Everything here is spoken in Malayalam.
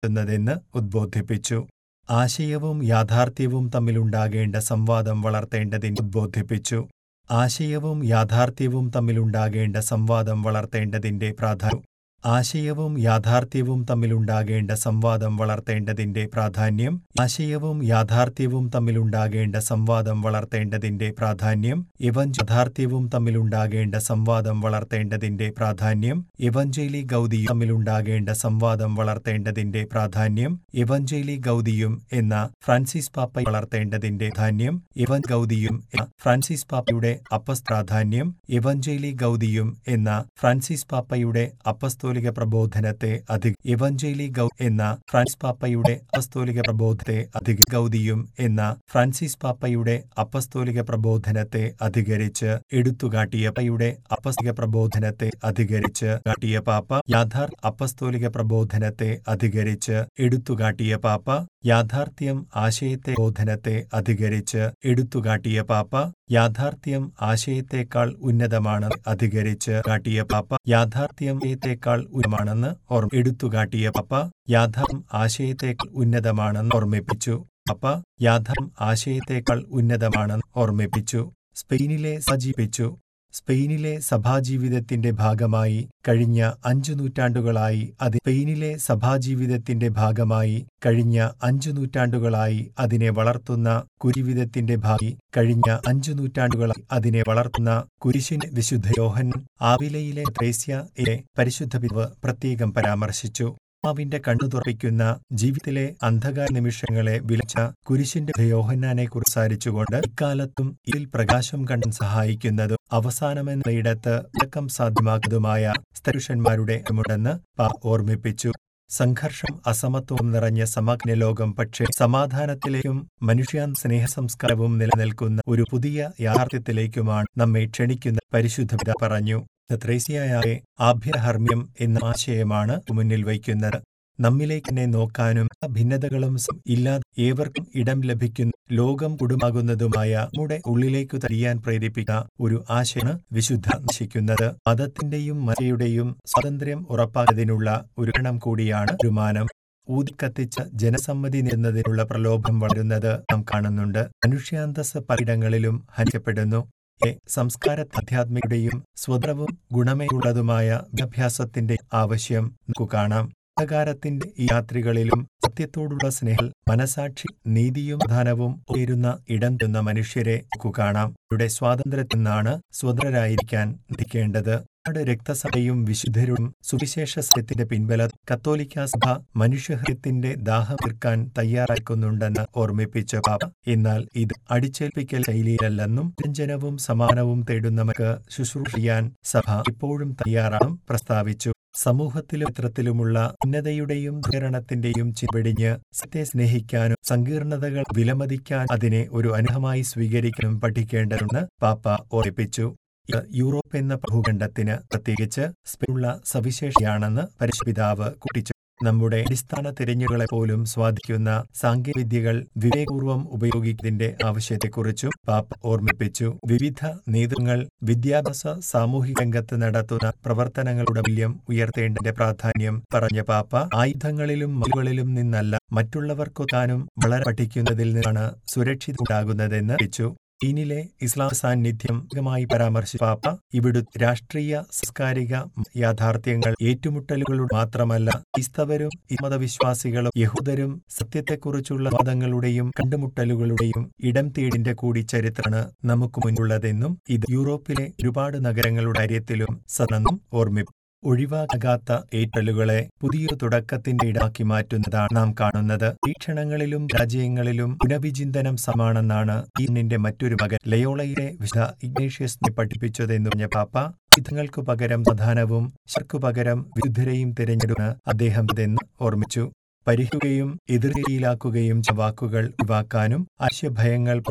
ുന്നതെന്ന് ഉദ്ബോധിപ്പിച്ചു ആശയവും യാഥാർത്ഥ്യവും തമ്മിലുണ്ടാകേണ്ട സംവാദം വളർത്തേണ്ടതിന് ഉദ്ബോധിപ്പിച്ചു ആശയവും യാഥാർത്ഥ്യവും തമ്മിലുണ്ടാകേണ്ട സംവാദം വളർത്തേണ്ടതിന്റെ പ്രാധാന്യം ആശയവും യാഥാർത്ഥ്യവും തമ്മിലുണ്ടാകേണ്ട സംവാദം വളർത്തേണ്ടതിന്റെ പ്രാധാന്യം ആശയവും യാഥാർത്ഥ്യവും തമ്മിലുണ്ടാകേണ്ട സംവാദം വളർത്തേണ്ടതിന്റെ പ്രാധാന്യം ഇവഞ്ച് യാഥാർത്ഥ്യവും തമ്മിലുണ്ടാകേണ്ട സംവാദം വളർത്തേണ്ടതിന്റെ പ്രാധാന്യം ഇവഞ്ചേലി ഗൗതിയും തമ്മിലുണ്ടാകേണ്ട സംവാദം വളർത്തേണ്ടതിന്റെ പ്രാധാന്യം ഇവഞ്ചേലി ഗൗതിയും എന്ന ഫ്രാൻസിസ് പാപ്പ വളർത്തേണ്ടതിന്റെ പ്രാധാന്യം ഇവൻ ഗൗതിയും എന്ന ഫ്രാൻസിസ് പാപ്പയുടെ അപ്പസ് പ്രാധാന്യം ഇവഞ്ചേലി ഗൗതിയും എന്ന ഫ്രാൻസിസ് പാപ്പയുടെ അപ്പസ്തോലിക പ്രബോധനത്തെ അധിക ഇവഞ്ചേലി ഗൗ എന്ന ഫ്രാൻസിസ് പാപ്പയുടെ അപ്പസ്തോലിക പ്രബോധത്തെ അധിക ഗൗതിയും എന്ന ഫ്രാൻസിസ് പാപ്പയുടെ അപ്പസ്തോലിക പ്രബോധനത്തെ അധികരിച്ച് എടുത്തുകാട്ടിയ പാപ്പയുടെ അപ്പസ്തോലിക പ്രബോധനത്തെ അധികരിച്ച് കാട്ടിയ പാപ്പ യാഥാർത്ഥ അപ്പസ്തോലിക പ്രബോധനത്തെ അധികരിച്ച് എടുത്തുകാട്ടിയ പാപ്പ യാഥാർത്ഥ്യം ആശയത്തെ ബോധനത്തെ അധികരിച്ച് എടുത്തുകാട്ടിയ പാപ്പ യാഥാർത്ഥ്യം ആശയത്തെക്കാൾ ഉന്നതമാണ് അധികരിച്ച് കാട്ടിയ പാപ്പ യാഥാർത്ഥ്യം ആശയത്തെക്കാൾ ഉന്നതമാണെന്ന് ഓർമ്മ എടുത്തുകാട്ടിയ പാപ്പ യാഥാർത്ഥ്യം ആശയത്തെക്കാൾ ഉന്നതമാണെന്ന് ഓർമ്മിപ്പിച്ചു പാപ്പ യാഥാർത്ഥ്യം ആശയത്തെക്കാൾ ഉന്നതമാണെന്ന് ഓർമ്മിപ്പിച്ചു സ്പെയിനിലെ സജീവിച്ചു സ്പെയിനിലെ സഭാജീവിതത്തിന്റെ ഭാഗമായി കഴിഞ്ഞ അഞ്ചു നൂറ്റാണ്ടുകളായി അത് സ്പെയിനിലെ സഭാജീവിതത്തിന്റെ ഭാഗമായി കഴിഞ്ഞ അഞ്ചു നൂറ്റാണ്ടുകളായി അതിനെ വളർത്തുന്ന കുരിവിധത്തിന്റെ ഭാഗി കഴിഞ്ഞ അഞ്ചു നൂറ്റാണ്ടുകളായി അതിനെ വളർത്തുന്ന കുരിശിന് വിശുദ്ധ യോഹൻ ആവിലയിലെ ത്രേസ്യ എ പരിശുദ്ധ പിതാവ് പ്രത്യേകം പരാമർശിച്ചു ആത്മാവിന്റെ കണ്ണു തുറപ്പിക്കുന്ന ജീവിതത്തിലെ അന്ധകാര നിമിഷങ്ങളെ വിളിച്ച കുരിശിന്റെ യോഹന്നാനെ കുറിച്ചാരിച്ചുകൊണ്ട് ഇക്കാലത്തും ഇതിൽ പ്രകാശം കണ്ടാൻ സഹായിക്കുന്നതും അവസാനമെന്ന ഇടത്ത് വിളക്കം സാധ്യമാക്കുന്നതുമായ സ്ത്രീഷന്മാരുടെ മുണ്ടെന്ന് പാ ഓർമ്മിപ്പിച്ചു സംഘർഷം അസമത്വം നിറഞ്ഞ സമഗ്ന ലോകം പക്ഷേ സമാധാനത്തിലേക്കും മനുഷ്യ സ്നേഹ സംസ്കാരവും നിലനിൽക്കുന്ന ഒരു പുതിയ യാഥാർത്ഥ്യത്തിലേക്കുമാണ് നമ്മെ ക്ഷണിക്കുന്ന പരിശുദ്ധ പിത പറഞ്ഞു ത്രേസ്യയായ ആഭ്യഹർമ്മ്യം എന്ന ആശയമാണ് മുന്നിൽ വയ്ക്കുന്നത് നമ്മിലേക്ക് തന്നെ നോക്കാനും ഭിന്നതകളും ഇല്ലാതെ ഏവർക്കും ഇടം ലഭിക്കുന്ന ലോകം കുടുമാകുന്നതുമായ നമ്മുടെ ഉള്ളിലേക്കു തരിയാൻ പ്രേരിപ്പിക്കുന്ന ഒരു ആശയാണ് വിശുദ്ധ നശിക്കുന്നത് മതത്തിന്റെയും മതയുടെയും സ്വാതന്ത്ര്യം ഉറപ്പാക്കുന്നതിനുള്ള ഒരു ഗണം കൂടിയാണ് ഒരുമാനം ഊതിക്കത്തിച്ച ജനസമ്മതി നേടുന്നതിനുള്ള പ്രലോഭം വളരുന്നത് നാം കാണുന്നുണ്ട് മനുഷ്യാന്തസ് പലയിടങ്ങളിലും ഹനിക്കപ്പെടുന്നു സംസ്കാര ആധ്യാത്മികതയും സ്വതന്ത്രവും ഗുണമേയുള്ളതുമായ വിദ്യാഭ്യാസത്തിന്റെ ആവശ്യം നമുക്ക് കാണാം അന്ധകാരത്തിന്റെ ഈ യാത്രികളിലും സത്യത്തോടുള്ള സ്നേഹം മനസാക്ഷി നീതിയും ധനവും ഉയരുന്ന ഇടം തിന്ന മനുഷ്യരെ നമുക്ക് കാണാം അവരുടെ സ്വാതന്ത്ര്യത്തിൽ നിന്നാണ് സ്വതന്ത്രരായിരിക്കാൻ നയിക്കേണ്ടത് നമ്മുടെ രക്തസഭയും വിശുദ്ധരും സുവിശേഷ സത്യത്തിന്റെ പിൻബല കത്തോലിക്ക സഭ മനുഷ്യഹൃത്തിന്റെ ദാഹം തീർക്കാൻ തയ്യാറാക്കുന്നുണ്ടെന്ന് ഓർമ്മിപ്പിച്ച പാപ എന്നാൽ ഇത് അടിച്ചേൽപ്പിക്കൽ ശൈലിയിലല്ലെന്നും വ്യഞ്ജനവും സമാനവും തേടുന്നവർക്ക് ശുശ്രൂഷ ചെയ്യാൻ സഭ ഇപ്പോഴും തയ്യാറാണെന്നും പ്രസ്താവിച്ചു സമൂഹത്തിലും ചിത്രത്തിലുമുള്ള ഉന്നതയുടെയും ധീരണത്തിന്റെയും ചിവടിഞ്ഞ് സത്യത്തെ സ്നേഹിക്കാനും സങ്കീർണതകൾ വിലമതിക്കാൻ അതിനെ ഒരു അനുഭവമായി സ്വീകരിക്കാനും പഠിക്കേണ്ടതുണ്ട് പാപ്പ ഓർപ്പിച്ചു യൂറോപ്പ് എന്ന ഭൂഖണ്ഡത്തിന് പ്രത്യേകിച്ച് സ്പെയിനുള്ള സവിശേഷതയാണെന്ന് പരിശുപിതാവ് കൂട്ടിച്ചു നമ്മുടെ അടിസ്ഥാന തിരഞ്ഞുകളെ പോലും സ്വാധീനിക്കുന്ന സാങ്കേതികവിദ്യകൾ വിവേകപൂർവ്വം ഉപയോഗിക്കുന്നതിന്റെ ആവശ്യത്തെക്കുറിച്ചും പാപ്പ ഓർമ്മിപ്പിച്ചു വിവിധ നേതൃത്വങ്ങൾ വിദ്യാഭ്യാസ സാമൂഹിക രംഗത്ത് നടത്തുന്ന പ്രവർത്തനങ്ങളുടെ മൂല്യം ഉയർത്തേണ്ടതിന്റെ പ്രാധാന്യം പറഞ്ഞ പാപ്പ ആയുധങ്ങളിലും മതിലുകളിലും നിന്നല്ല മറ്റുള്ളവർക്കൊത്താനും വളരെ പഠിക്കുന്നതിൽ നിന്നാണ് സുരക്ഷിത ഉണ്ടാകുന്നതെന്ന് അറിയിച്ചു ചീനിലെ ഇസ്ലാം സാന്നിധ്യം മായി പരാമർശിച്ച പാപ്പ ഇവിടു രാഷ്ട്രീയ സാംസ്കാരിക യാഥാർത്ഥ്യങ്ങൾ ഏറ്റുമുട്ടലുകളുടെ മാത്രമല്ല ക്രൈസ്തവരും മതവിശ്വാസികളും യഹൂദരും സത്യത്തെക്കുറിച്ചുള്ള വാദങ്ങളുടെയും കണ്ടുമുട്ടലുകളുടെയും ഇടം തേടിന്റെ കൂടി ചരിത്രമാണ് നമുക്ക് മുന്നുള്ളതെന്നും ഇത് യൂറോപ്പിലെ ഒരുപാട് നഗരങ്ങളുടെ കാര്യത്തിലും സതെന്നും ഓർമ്മിപ്പിച്ചു ഒഴിവാകാത്ത ഏറ്റലുകളെ പുതിയൊരു തുടക്കത്തിന്റെ ഇടാക്കി മാറ്റുന്നതാണ് നാം കാണുന്നത് വീക്ഷണങ്ങളിലും രാജ്യങ്ങളിലും പുനഃവിചിന്തനം സമാണെന്നാണ് ഈനിന്റെ മറ്റൊരു മകൻ ലയോളയിലെ വിശുദ്ധ ഇഗ്നേഷ്യസിനെ പഠിപ്പിച്ചതെന്ന് പറഞ്ഞ പാപ്പ ആയുധങ്ങൾക്കു പകരം പ്രധാനവും ശർക്കു പകരം വിരുദ്ധരെയും തിരഞ്ഞെടുക്കുന്ന അദ്ദേഹം ഇതെന്ന് ഓർമ്മിച്ചു പരിഹരിക്കുകയും എതിർകയിലാക്കുകയും വാക്കുകൾ ഒഴിവാക്കാനും ആശയഭയങ്ങൾ